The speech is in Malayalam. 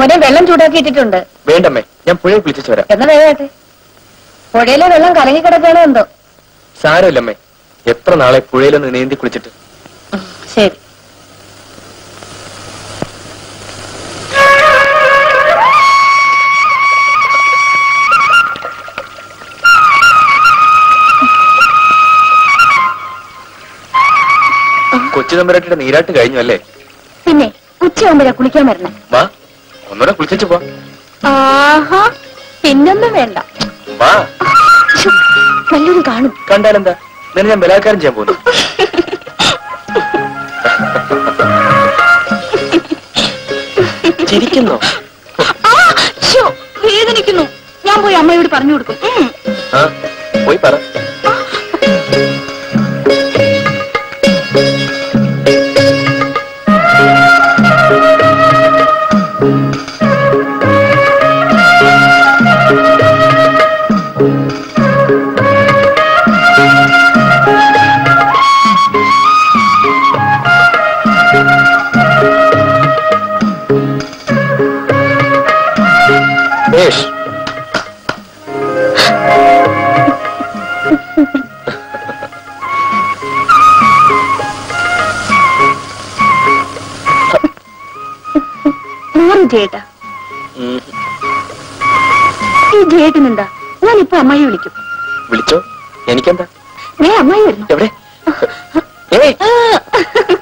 അമ്മനെ വെള്ളം ചൂടാക്കി ഇട്ടിട്ടുണ്ട് വേണ്ടമ്മേ ഞാൻ പുഴയിൽ കുളിച്ചു വരാം എന്നാ വേഗമാട്ടെ പുഴയിലെ വെള്ളം കലങ്ങി കിടക്കണോ എന്തോ സാരമില്ലമ്മേ എത്ര നാളെ പുഴയിലൊന്ന് നീന്തി കുളിച്ചിട്ട് ശരി കൊച്ചു തമ്പുരാട്ടിയുടെ നീരാട്ട് കഴിഞ്ഞു അല്ലേ പിന്നെ ഉച്ചയാകുമ്പോഴാ കുളിക്കാൻ വരണേ വാ ഒന്നുകൂടെ കുളിച്ചു പോ ആഹാ പിന്നൊന്നും വേണ്ട വാ ശ്ശോ, വല്ലതും കാണും കണ്ടാലെന്താ നിന്നെ ഞാൻ ബലാത്കാരം ചെയ്യാൻ പോകുന്നു ചിരിക്കുന്നോ ആ, ശ്ശോ, വേദനിക്കുന്നു ഞാൻ പോയി അമ്മയോട് പറഞ്ഞു കൊടുക്കും ഉം. ആ പോയി പറ ബേഷ് മാറും ചേട്ടാ ഉം. ഈ ജേട്ടനെന്താ ഞാൻ ഇപ്പൊ അമ്മായി വിളിക്കും വിളിച്ചോ എനിക്കെന്താ ഞാൻ അമ്മായി വരുന്നു എവിടെ ഏയ് ആ.